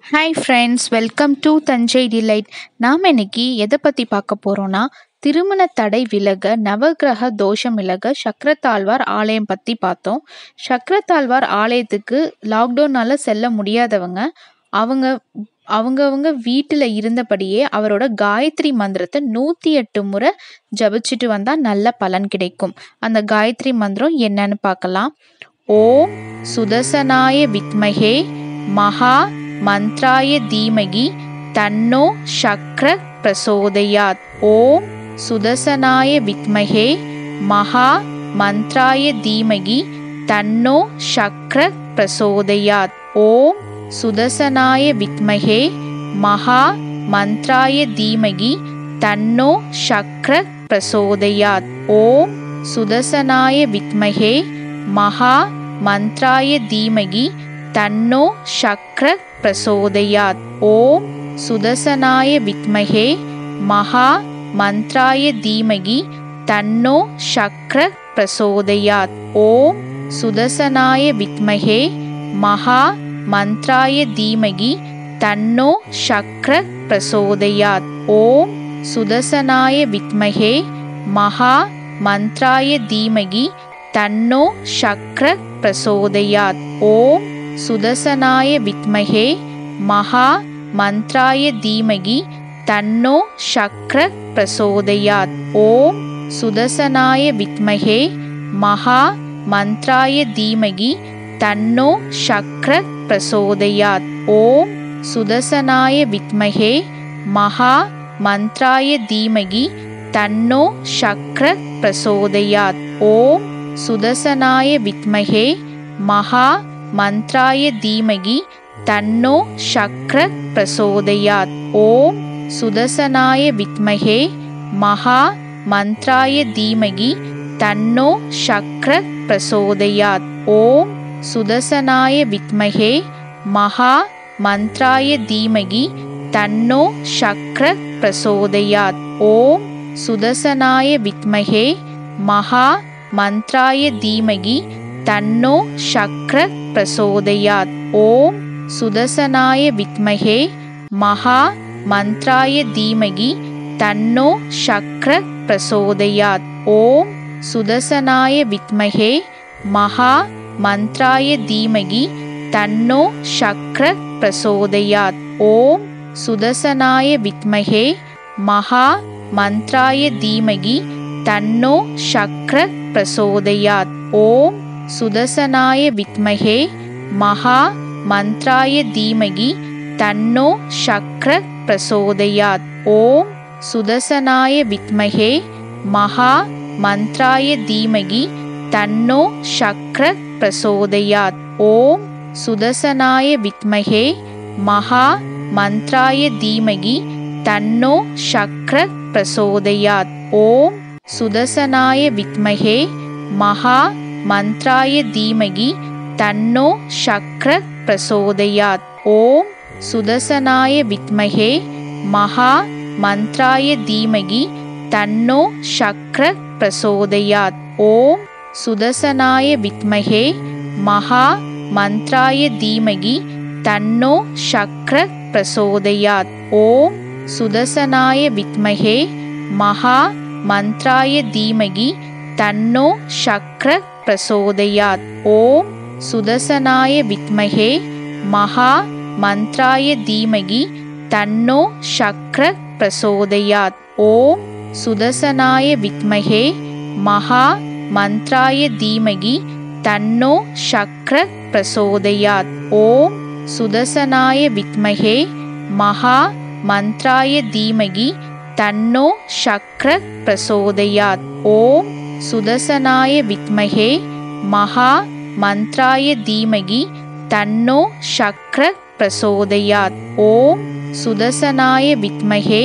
hi friends welcome to Thanjai delight நாம் இன்னைக்கு எதை பற்றி பார்க்க போகிறோன்னா திருமண தடை விலக நவக்கிரக தோஷம் விலக சக்கரத்தாழ்வார் ஆலயம் பற்றி பார்த்தோம் சக்கரத்தாழ்வார் ஆலயத்துக்கு லாக்டவுனால் செல்ல முடியாதவங்க அவங்க அவங்கவங்க வீட்டில் இருந்தபடியே அவரோட காயத்ரி மந்திரத்தை நூற்றி எட்டு முறை ஜபிச்சுட்டு வந்தால் நல்ல பலன் கிடைக்கும் அந்த காயத்ரி மந்திரம் என்னன்னு பார்க்கலாம் ஓம் சுதசனாய வித்மகே மகா மந்த்ராய தீமகி தன்னோ சக்ர பிரசோதயாத் ஓம் சுதசனாய வித்மகே மகா மந்த்ராய தீமகி தன்னோ சக்ர பிரசோதயாத் ஓம் சுதசனாய வித்மகே மகா மந்த்ராய தீமகி தன்னோ சக்ர பிரசோதயாத் ஓம் சுதசனாய வித்மகே மகா மந்த்ராய தீமகி தன்னோ சக்ர பிரசோதயாத் ஓம் சுதசனாய வித்மகே மகா மந்த்ராய தீமகி தன்னோ சக்ர பிரசோதயாத் ஓம் சுதசனாய வித்மகே மகா மந்த்ராய தீமகி தன்னோ சக்ர பிரசோதயாத் ஓம் சுதசனாய வித்மகே மகா மந்த்ராய தீமகி தன்னோ சக்ர பிரசோதயாத் ஓம் சுதசனாய வித்மகே மகா மந்த்ராய தீமகி தன்னோ சக்ர பிரசோதயாத் ஓம் சுதசனாய வித்மகே மகா மந்த்ராய தீமகி தன்னோ சக்ர பிரசோதயாத் ஓம் சுதசனாய வித்மகே மகா மந்த்ராய தீமகி தன்னோ சக்ர பிரசோதயாத் ஓம் சுதசனாய வித்மகே மகா மந்த்ராய தீமகி தன்னோ சக்ர பிரசோதயாத் ஓம் சுதசனாய வித்மகே மகா மந்த்ராய தீமகி தன்னோ சக்ர பிரசோதயாத் ஓம் சுதசனாய வித்மகே மகா மந்த்ராய தீமகி தன்னோ சக்ர பிரசோதயாத் ஓம் சுதசனாய வித்மகே மகா மந்த்ராய தீமகி தன்னோ சக்ர பிரசோதயாத் ஓம் சுதசனாய வித்மகே மகா மந்த்ராய தீமகி தன்னோ சக்ர பிரசோதயாத் ஓம் சுதசனாய வித்மகே மகா மந்த்ராய தீமகி தன்னோ சக்ர பிரசோதயாத் ஓம் சுதசனாய வித்மகே மகா மந்த்ராய தீமகி தன்னோ சக்ர பிரசோதயாத் ஓம் சுதசனாய வித்மகே மகா மந்த்ராய தீமகி தன்னோ சக்ர பிரசோதயாத் ஓம் சுதசனாய வித்மகே மகா மந்த்ராய தீமகி தன்னோ சக்ர பிரசோதயாத் ஓம் சுதசனாய வித்மகே மகா மந்த்ராய தீமகி தன்னோ சக்ர பிரசோதயாத் ஓம் சுதசனாய வித்மகே மகா மந்த்ராய தீமகி தன்னோ சக்ர பிரசோதயாத் ஓம் சுதசனாய வித்மகே மகா மந்த்ராய தீமகி தன்னோ சக்ர பிரசோதயாத் ஓம் சுதசனாய வித்மகே மகா மந்த்ராய தீமகி தன்னோ சக்ர பிரசோதயாத் ஓம் சுதசனாய வித்மகே மகா மந்த்ராய தீமகி தன்னோ சக்ர பிரசோதயாத் ஓம் சுதசனாய வித்மகே மகா மந்த்ராய தீமகி தன்னோ சக்ர பிரசோதயாத் ஓம் சுதசனாய வித்மகே மகா மந்த்ராய தீமகி தன்னோ சக்ர பிரசோதயாத் ஓம் சுதசனாய வித்மகே மகா மந்த்ராய தீமகி தன்னோ சக்ர பிரசோதயாத் ஓம் சுதசனாய வித்மகே மகா மந்த்ராய தீமகி தன்னோ சக்ர பிரசோதயாத் ஓம் சுதசனாய வித்மகே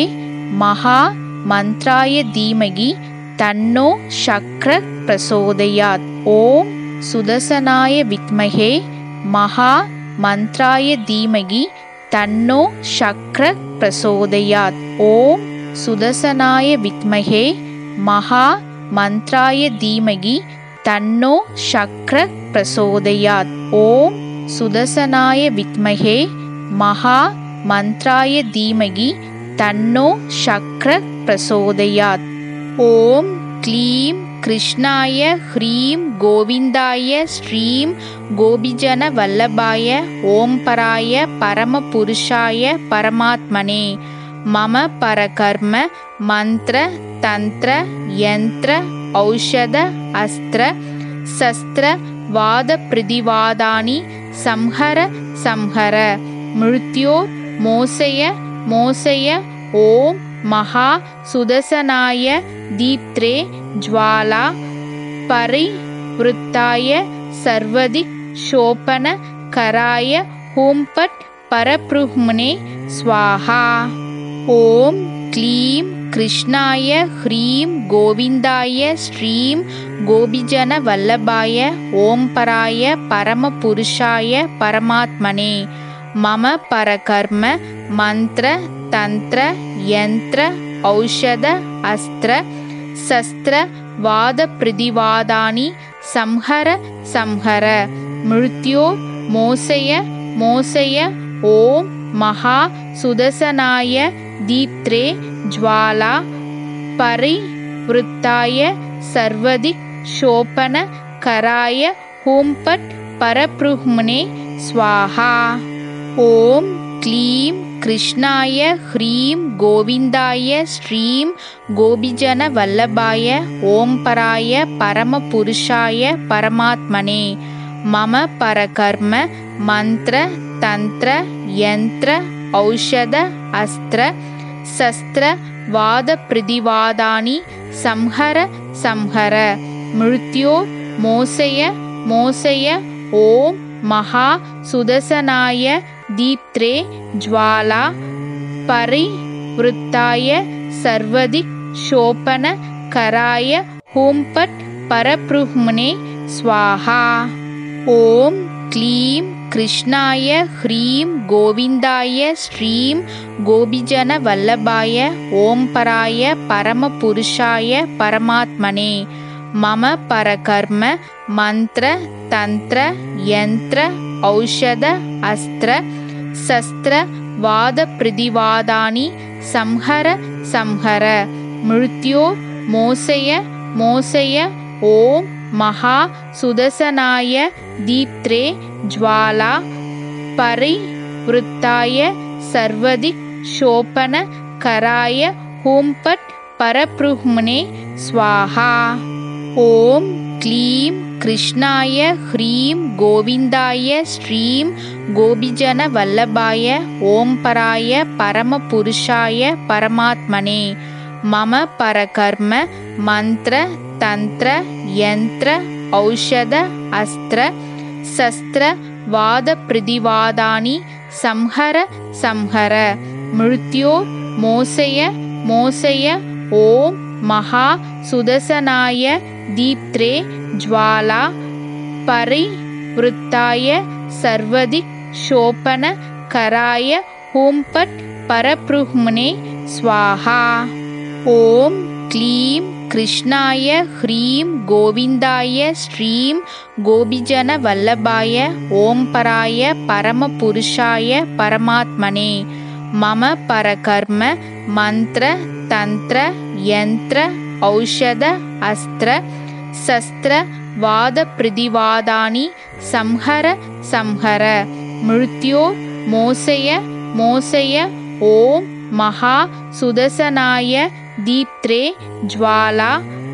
மகா மந்த்ராய தீமகி தன்னோ சக்ர பிரசோதயாத் ஓம் சுதசனாய வித்மகே மகா மந்த்ராய தீமகி தன்னோ சக்ர பிரசோதயாத் ஓம் சுதசனாய வித்மகே மகா மந்த்ராய தீமகி தன்னோ சக்ர பிரசோதயாத் ஓம் சுதசனாய வித்மகே மகா மந்த்ராய தீமகி தன்னோ சக்ர பிரசோதயாத் ஓம் க்ளீம் கிருஷ்ணாய ஹ்ரீம் கோவிந்தாய ஸ்ரீம் கோபிஜன வல்லபாய ஓம்பராய பரமபுருஷாய பரமாத்மனே மம பரகர்ம மந்திர தந்திர யந்திர ஔஷத அஸ்திர சஸ்திர வாத பிரதிவாதானி சம்ஹர சம்ஹர மிருத்யோர் மோசய மோசய ஓம் மகா சுதசனாய தீப்த்ரே ஜ்வாலா பரிவృத்தாய சர்வதிக் ஷோபன கராய ஹூம்பட் பரப்ருஹ்மனே ஸ்வாஹா ஓம் க்ளீம் கிருஷ்ணாய ஹ்ரீம் கோவிந்தாய ஸ்ரீம் கோபிஜன வல்லபாய ஓம்பராய பரமபுருஷாய பரமாத்மனே மம பரகர்ம மந்திர தந்திர யந்திர ஔஷத அஸ்திர சஸ்திர வாத பிரதிவாதானி சம்ஹர சம்ஹர மிருத்யோ மோசய மோசய ஓம் மகா சுதசனாய தீப்த்ரே ஜ்வாலா பரிவృத்தாய சர்வதிக் ஷோபன கராய ஹூம்பட் பரப்ருஹ்மனே ஸ்வாஹா ஓம் க்ளீம் கிருஷ்ணாய ஹ்ரீம் கோவிந்தாய ஸ்ரீம் கோபிஜன வல்லபாய ஓம்பராய பரமபுருஷாய பரமாத்மனே மம பரகர்ம மந்திர தந்திர யந்திர ஔஷத அஸ்திர சஸ்திர வாத பிரதிவாதானி சம்ஹர சம்ஹர மிருத்யோ மோசய மோசய ஓம் மகா சுதசனாய தீப்த்ரே ஜ்வாலா பரிவృத்தாய சர்வதிக் ஷோபன கராய ஹூம்பட் பரப்ருஹ்மனே ஸ்வாஹா ஓம் க்ளீம் கிருஷ்ணாய ஹ்ரீம் கோவிந்தாய ஸ்ரீம் கோபிஜன வல்லபாய ஓம்பராய பரமபுருஷாய பரமாத்மனே மம பரகர்ம மந்திர தந்திர யந்திர ஔஷத அஸ்திர சஸ்திர வாத பிரதிவாதானி சம்ஹர சம்ஹர மிருத்யோ மோசய மோசய ஓம் மகா சுதசனாய தீப்த்ரே ஜ்வாலா பரிவృத்தாய சர்வதிக் ஷோபன கராய ஹூம்பட் பரப்ருஹ்மனே ஸ்வாஹா ஓம் க்ளீம் கிருஷ்ணாய ஹ்ரீம் கோவிந்தாய ஸ்ரீம் கோபிஜன வல்லபாய ஓம்பராய பரமபுருஷாய பரமாத்மனே மம பரகர்ம மந்திர தந்திர யந்திர ஔஷத அஸ்திர சஸ்திர வாத பிரதிவாதானி சம்ஹர சம்ஹர மிருத்யோ மோசய மோசய ஓம் மகா சுதசனாய தீப்த்ரே ஜ்வாலா பரிவృத்தாய சர்வதிக் ஷோபன கராய ஹூம்பட் பரப்ருஹ்மனே ஸ்வாஹா ஓம் க்ளீம் கிருஷ்ணாய ஹ்ரீம் கோவிந்தாய ஸ்ரீம் கோபிஜன வல்லபாய ஓம்பராய பரமபுருஷாய பரமாத்மனே மம பரகர்ம மந்திர தந்திர யந்திர ஔஷத அஸ்திர சஸ்திர வாத பிரதிவாதானி சம்ஹர சம்ஹர மிருத்யோ மோசய மோசய ஓம் மகா சுதசனாய தீப்த்ரே ஜ்வாலா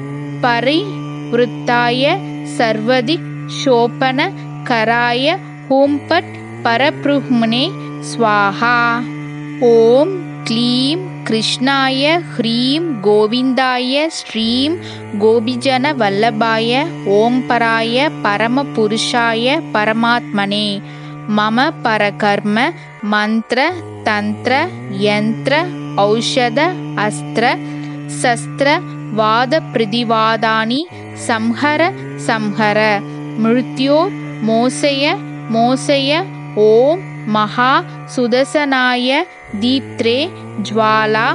பரிவృத்தாய சர்வதிக் ஷோபன கராய ஹூம்பட் பரப்ருஹ்மனே ஸ்வாஹா ஓம் க்ளீம் கிருஷ்ணாய ஹ்ரீம் கோவிந்தாய ஸ்ரீம் கோபிஜன வல்லபாய ஓம்பராய பரமபுருஷாய பரமாத்மனே மம பரகர்ம மந்திர தந்திர யந்திர ஔஷத அஸ்திர சஸ்திர வாத பிரதிவாதானி சம்ஹர சம்ஹர மிருத்யோ மோசய மோசய ஓம் மகா சுதசனாய தீப்த்ரே ஜ்வாலா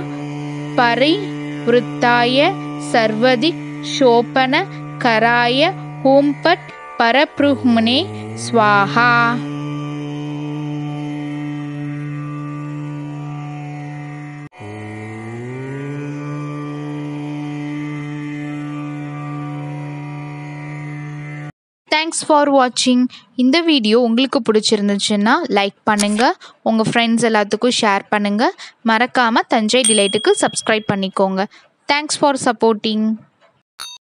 பரிவృத்தாய சர்வதிக் ஷோபன கராய ஹூம்பட் பரப்ருஹ்மனே ஸ்வாஹா தேங்க்ஸ் ஃபார் வாட்சிங் இந்த வீடியோ உங்களுக்கு பிடிச்சிருந்துச்சுன்னா லைக் பண்ணுங்கள் உங்கள் ஃப்ரெண்ட்ஸ் எல்லாத்துக்கும் ஷேர் பண்ணுங்கள் மறக்காமல் தஞ்சை டிலைட்டுக்கு சப்ஸ்கிரைப் பண்ணிக்கோங்க தேங்க்ஸ் ஃபார் சப்போர்ட்டிங்